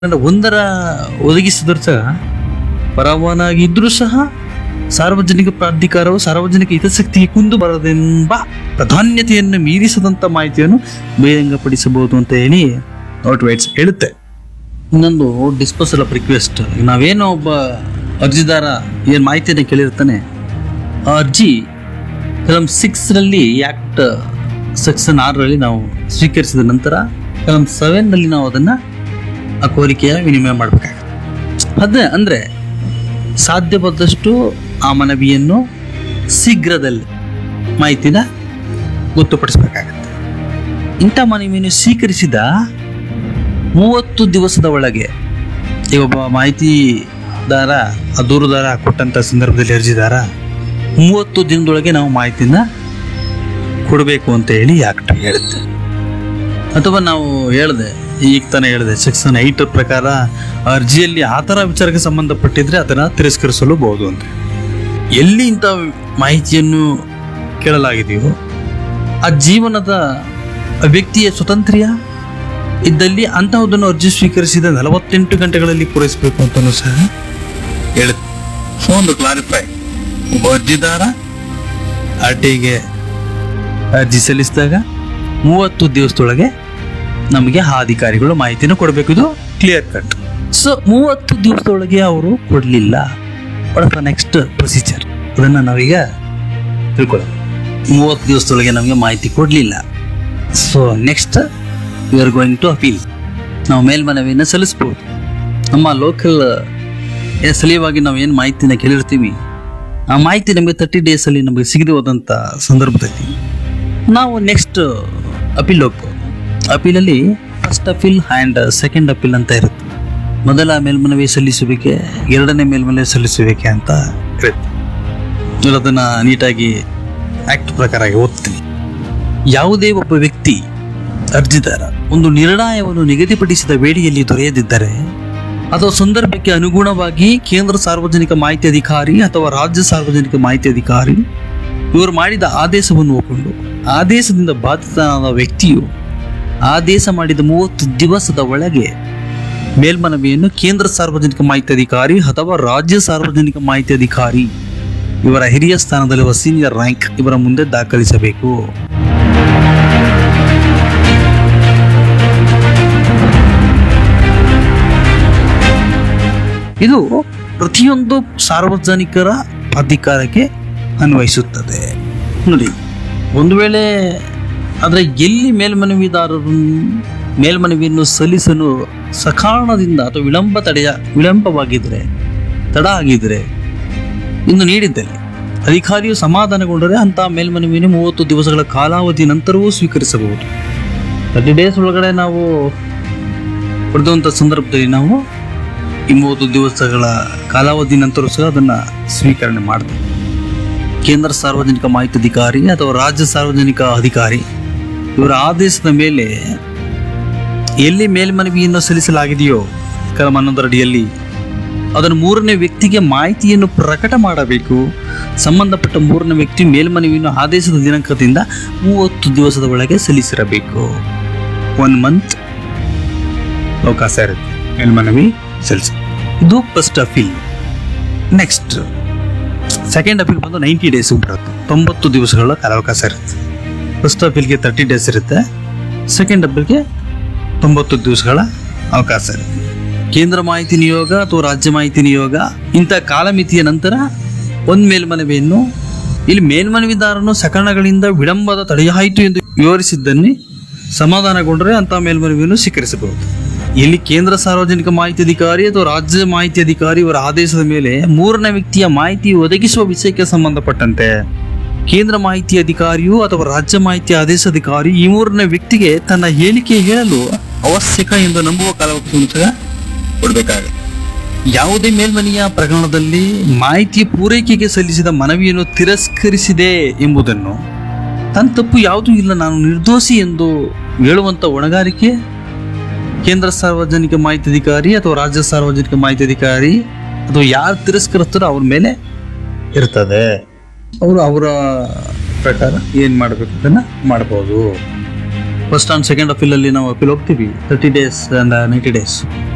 ನನ್ನ ಒಂದರ ಒದಗಿಸಿದ್ರು ಸಹ ಪರವಾನಾಗಿದ್ರೂ ಸಹ ಸಾರ್ವಜನಿಕ ಪ್ರಾಧಿಕಾರವು ಸಾರ್ವಜನಿಕ ಹಿತಾಸಕ್ತಿಗೆ ಕುಂದು ಬರದೆಂಬ ಪ್ರಾಧಾನ್ಯತೆಯನ್ನು ಮೀರಿಸದಂತ ಮಾಹಿತಿಯನ್ನು ಬಹಿರಂಗಪಡಿಸಬಹುದು ಅಂತ ಹೇಳಿ ನೋಟ್ ವೈಟ್ಸ್ ಹೇಳುತ್ತೆ ಇನ್ನೊಂದು ಡಿಸ್ಪೋಸಲ್ ಆಫ್ ರಿಕ್ವೆಸ್ಟ್ ನಾವೇನೋ ಒಬ್ಬ ಅರ್ಜಿದಾರ ಏನು ಮಾಹಿತಿಯನ್ನು ಕೇಳಿರ್ತಾನೆ ಆ ಅರ್ಜಿ ಕಲಂ ಸಿಕ್ಸ್ರಲ್ಲಿ ಆ್ಯಕ್ಟ್ ಸೆಕ್ಷನ್ ಆರರಲ್ಲಿ ನಾವು ಸ್ವೀಕರಿಸಿದ ನಂತರ ಕಲಂ ಸೆವೆನ್ನಲ್ಲಿ ನಾವು ಅದನ್ನು ಆ ಕೋರಿಕೆಯ ವಿನಿಮಯ ಮಾಡಬೇಕಾಗುತ್ತೆ ಅದೇ ಅಂದರೆ ಸಾಧ್ಯವಾದಷ್ಟು ಆ ಮನವಿಯನ್ನು ಶೀಘ್ರದಲ್ಲಿ ಮಾಹಿತಿನ ಗೊತ್ತುಪಡಿಸಬೇಕಾಗತ್ತೆ ಇಂಥ ಮನವಿಯನ್ನು ಸ್ವೀಕರಿಸಿದ ಮೂವತ್ತು ದಿವಸದ ಒಳಗೆ ಈಗ ಒಬ್ಬ ಮಾಹಿತಿದಾರ ಆ ದೂರುದಾರ ಕೊಟ್ಟಂಥ ಸಂದರ್ಭದಲ್ಲಿ ಅರ್ಜಿದಾರ ಮೂವತ್ತು ದಿನದೊಳಗೆ ನಾವು ಮಾಹಿತಿನ ಕೊಡಬೇಕು ಅಂತ ಹೇಳಿ ಆಕ್ಟ್ ಹೇಳುತ್ತೆ ಅಥವಾ ನಾವು ಹೇಳಿದೆ ಈಗ ತಾನೇ ಹೇಳಿದೆ ಸೆಕ್ಷನ್ ಐಟ್ ಪ್ರಕಾರ ಅರ್ಜಿಯಲ್ಲಿ ಆ ಥರ ವಿಚಾರಕ್ಕೆ ಸಂಬಂಧಪಟ್ಟಿದ್ರೆ ಅದನ್ನು ತಿರಸ್ಕರಿಸಲೂಬಹುದು ಅಂತ ಎಲ್ಲಿ ಇಂಥ ಮಾಹಿತಿಯನ್ನು ಕೇಳಲಾಗಿದೆಯೋ ಆ ಜೀವನದ ಆ ವ್ಯಕ್ತಿಯ ಸ್ವಾತಂತ್ರ್ಯ ಇದ್ದಲ್ಲಿ ಅಂತಹದನ್ನು ಅರ್ಜಿ ಸ್ವೀಕರಿಸಿದ ನಲವತ್ತೆಂಟು ಗಂಟೆಗಳಲ್ಲಿ ಪೂರೈಸಬೇಕು ಅಂತಲೂ ಸಹ ಹೇಳುತ್ತೆ ಸೊ ಒಂದು ಕ್ಲಾರಿಫೈ ಒಬ್ಬ ಅರ್ಜಿದಾರ ಆರ್ ಟಿಗೆ ಅರ್ಜಿ ಸಲ್ಲಿಸಿದಾಗ ಮೂವತ್ತು ದಿವಸದೊಳಗೆ ನಮಗೆ ಆ ಅಧಿಕಾರಿಗಳು ಮಾಹಿತಿನ ಕೊಡಬೇಕು ಇದು ಕ್ಲಿಯರ್ ಕಟ್ ಸೊ ಮೂವತ್ತು ದಿವಸದೊಳಗೆ ಅವರು ಕೊಡಲಿಲ್ಲ ನೆಕ್ಸ್ಟ್ ಪ್ರೊಸೀಜರ್ ಅದನ್ನು ನಾವೀಗ ತಿಳ್ಕೊಳ್ಳೋಣ ಮೂವತ್ತು ದಿವಸದೊಳಗೆ ನಮಗೆ ಮಾಹಿತಿ ಕೊಡಲಿಲ್ಲ so next we are going to appeal ನಾವು ಮೇಲ್ಮನವಿಯನ್ನು ಸಲ್ಲಿಸ್ಬೋದು ನಮ್ಮ ಲೋಕಲ್ ಸಲುವಾಗಿ ನಾವು ಏನು ಮಾಹಿತಿನ ಕೇಳಿರ್ತೀವಿ ಆ ಮಾಹಿತಿ ನಮಗೆ ತರ್ಟಿ ಡೇಸಲ್ಲಿ ನಮಗೆ ಸಿಗದೆ ಹೋದಂಥ ಸಂದರ್ಭದಲ್ಲಿ ನಾವು ನೆಕ್ಸ್ಟ್ ಅಪೀಲ್ ಹೋಗ್ಬೋದು ಅಪೀಲಲ್ಲಿ first appeal and second appeal ಅಂತ ಇರುತ್ತೆ ಮೊದಲ ಮೇಲ್ಮನವಿ ಸಲ್ಲಿಸುವಿಕೆ ಎರಡನೇ ಮೇಲ್ಮನವಿ ಸಲ್ಲಿಸುವಿಕೆ ಅಂತ ಇರುತ್ತೆ ನಾನು ಅದನ್ನು ನೀಟಾಗಿ ಆ್ಯಕ್ಟ್ ಪ್ರಕಾರ ಓದ್ತೀನಿ ಯಾವುದೇ ಒಬ್ಬ ವ್ಯಕ್ತಿ ಅರ್ಜಿದಾರ ಒಂದು ನಿರ್ಣಯವನ್ನು ನಿಗದಿಪಡಿಸಿದ ವೇಳೆಯಲ್ಲಿ ದೊರೆಯದಿದ್ದರೆ ಅಥವಾ ಸಂದರ್ಭಕ್ಕೆ ಅನುಗುಣವಾಗಿ ಕೇಂದ್ರ ಸಾರ್ವಜನಿಕ ಮಾಹಿತಿ ಅಧಿಕಾರಿ ಅಥವಾ ರಾಜ್ಯ ಸಾರ್ವಜನಿಕ ಮಾಹಿತಿ ಅಧಿಕಾರಿ ಇವರು ಮಾಡಿದ ಆದೇಶವನ್ನು ಒಪ್ಪಿಕೊಂಡು ಆದೇಶದಿಂದ ಬಾಧಿತನಾದ ವ್ಯಕ್ತಿಯು ಆದೇಶ ಮಾಡಿದ ಮೂವತ್ತು ದಿವಸದ ಒಳಗೆ ಮೇಲ್ಮನವಿಯನ್ನು ಕೇಂದ್ರ ಸಾರ್ವಜನಿಕ ಮಾಹಿತಿ ಅಧಿಕಾರಿ ಅಥವಾ ರಾಜ್ಯ ಸಾರ್ವಜನಿಕ ಮಾಹಿತಿ ಅಧಿಕಾರಿ ಇವರ ಹಿರಿಯ ಸ್ಥಾನದಲ್ಲಿರುವ ಸೀನಿಯರ್ ರ್ಯಾಂಕ್ ಇವರ ಮುಂದೆ ದಾಖಲಿಸಬೇಕು ಇದು ಪ್ರತಿಯೊಂದು ಸಾರ್ವಜನಿಕರ ಅಧಿಕಾರಕ್ಕೆ ಅನ್ವಯಿಸುತ್ತದೆ ನೋಡಿ ಒಂದು ವೇಳೆ ಆದರೆ ಎಲ್ಲಿ ಮೇಲ್ಮನವಿದಾರರು ಮೇಲ್ಮನವಿಯನ್ನು ಸಲ್ಲಿಸಲು ಸಕಾರಣದಿಂದ ಅಥವಾ ವಿಳಂಬ ತಡೆಯ ವಿಳಂಬವಾಗಿದ್ದರೆ ತಡ ಆಗಿದ್ದರೆ ಇನ್ನು ನೀಡಿದ್ದಲ್ಲಿ ಅಧಿಕಾರಿಯು ಸಮಾಧಾನಗೊಂಡರೆ ಅಂತಹ ಮೇಲ್ಮನವಿಯನ್ನು ಮೂವತ್ತು ದಿವಸಗಳ ಕಾಲಾವಧಿ ನಂತರವೂ ಸ್ವೀಕರಿಸಬಹುದು ತರ್ಟಿ ಡೇಸ್ ಒಳಗಡೆ ನಾವು ಪಡೆದಂಥ ಸಂದರ್ಭದಲ್ಲಿ ನಾವು ಈ ಮೂವತ್ತು ದಿವಸಗಳ ಕಾಲಾವಧಿ ನಂತರ ಸಹ ಅದನ್ನು ಸ್ವೀಕರಣೆ ಮಾಡ್ತೀವಿ ಕೇಂದ್ರ ಸಾರ್ವಜನಿಕ ಮಾಹಿತಿ ಅಧಿಕಾರಿ ಅಥವಾ ರಾಜ್ಯ ಸಾರ್ವಜನಿಕ ಅಧಿಕಾರಿ ಇವರ ಆದೇಶದ ಮೇಲೆ ಎಲ್ಲಿ ಮೇಲ್ಮನವಿಯನ್ನು ಸಲ್ಲಿಸಲಾಗಿದೆಯೋ ಕಲಂ ಹನ್ನೊಂದರ ಅಡಿಯಲ್ಲಿ ಅದನ್ನು ಮೂರನೇ ವ್ಯಕ್ತಿಗೆ ಮಾಹಿತಿಯನ್ನು ಪ್ರಕಟ ಮಾಡಬೇಕು ಸಂಬಂಧಪಟ್ಟ ಮೂರನೇ ವ್ಯಕ್ತಿ ಮೇಲ್ಮನವಿಯನ್ನು ಆದೇಶದ ದಿನಾಂಕದಿಂದ ಮೂವತ್ತು ದಿವಸದ ಒಳಗೆ ಸಲ್ಲಿಸಿರಬೇಕು ಒನ್ ಮಂತ್ ಅವಕಾಶ ಇರುತ್ತೆ ಮೇಲ್ಮನವಿ ಸಲ್ಲಿಸಿ ಇದು first appeal next second appeal ಬಂದು ನೈಂಟಿ ಡೇಸ್ ಬರುತ್ತೆ ತೊಂಬತ್ತು ದಿವಸಗಳ ಕಾಲಾವಕಾಶ ಇರುತ್ತೆ ಫಸ್ಟ್ ಅಪೀಲ್ಗೆ ತರ್ಟಿ ಡೇಸ್ ಇರುತ್ತೆ ಸೆಕೆಂಡ್ ಅಪೀಲ್ಗೆ ತೊಂಬತ್ತು ದಿವಸಗಳ ಅವಕಾಶ ಇರುತ್ತೆ ಕೇಂದ್ರ ಮಾಹಿತಿ ನಿಯೋಗ ಅಥವಾ ರಾಜ್ಯ ಮಾಹಿತಿ ನಿಯೋಗ ಇಂಥ ಕಾಲಮಿತಿಯ ನಂತರ ಒಂದು ಮೇಲ್ಮನವಿಯನ್ನು ಇಲ್ಲಿ ಮೇಲ್ಮನವಿದಾರನು ಸಕಾರಣಗಳಿಂದ ವಿಳಂಬದ ತಡೆಯಾಯಿತು ಎಂದು ವಿವರಿಸಿದ್ದನ್ನೇ ಸಮಾಧಾನಗೊಂಡರೆ ಅಂತಹ ಮೇಲ್ಮನವಿಯನ್ನು ಸ್ವೀಕರಿಸಬಹುದು ಇಲ್ಲಿ ಕೇಂದ್ರ ಸಾರ್ವಜನಿಕ ಮಾಹಿತಿ ಅಧಿಕಾರಿ ಅಥವಾ ರಾಜ್ಯ ಮಾಹಿತಿ ಅಧಿಕಾರಿ ಇವರ ಆದೇಶದ ಮೇಲೆ ಮೂರನೇ ವ್ಯಕ್ತಿಯ ಮಾಹಿತಿ ಒದಗಿಸುವ ವಿಷಯಕ್ಕೆ ಸಂಬಂಧಪಟ್ಟಂತೆ ಕೇಂದ್ರ ಮಾಹಿತಿ ಅಧಿಕಾರಿಯು ಅಥವಾ ರಾಜ್ಯ ಮಾಹಿತಿ ಆದೇಶಾಧಿಕಾರಿ ಈ ಮೂರನೇ ವ್ಯಕ್ತಿಗೆ ತನ್ನ ಹೇಳಿಕೆ ಹೇಳಲು ಅವಶ್ಯಕ ಎಂದು ನಂಬುವ ಕಾಲಾವಕಾಶವನ್ನು ಸಹ ಕೊಡಬೇಕಾಗುತ್ತೆ ಯಾವುದೇ ಮೇಲ್ಮನೆಯ ಪ್ರಕರಣದಲ್ಲಿ ಮಾಹಿತಿ ಪೂರೈಕೆಗೆ ಸಲ್ಲಿಸಿದ ಮನವಿಯನ್ನು ತಿರಸ್ಕರಿಸಿದೆ ಎಂಬುದನ್ನು ತನ್ನ ತಪ್ಪು ಯಾವುದೂ ಇಲ್ಲ ನಾನು ನಿರ್ದೋಷಿ ಎಂದು ಹೇಳುವಂತ ಹೊಣೆಗಾರಿಕೆ ಕೇಂದ್ರ ಸಾರ್ವಜನಿಕ ಮಾಹಿತಿ ಅಧಿಕಾರಿ ಅಥವಾ ರಾಜ್ಯ ಸಾರ್ವಜನಿಕ ಮಾಹಿತಿ ಅಧಿಕಾರಿ ಅಥವಾ ಯಾರು ತಿರಸ್ಕರಿಸ್ತಾರೋ ಅವ್ರ ಮೇಲೆ ಇರ್ತದೆ ಅವರು ಅವರ ಪ್ರಕಾರ ಏನು ಮಾಡಬೇಕು ಅದನ್ನು ಮಾಡ್ಬೋದು ಫಸ್ಟ್ ಆ್ಯಂಡ್ ಸೆಕೆಂಡ್ ಅಪೀಲಲ್ಲಿ ನಾವು ಅಪೀಲ್ ಹೋಗ್ತೀವಿ thirty days and ninety days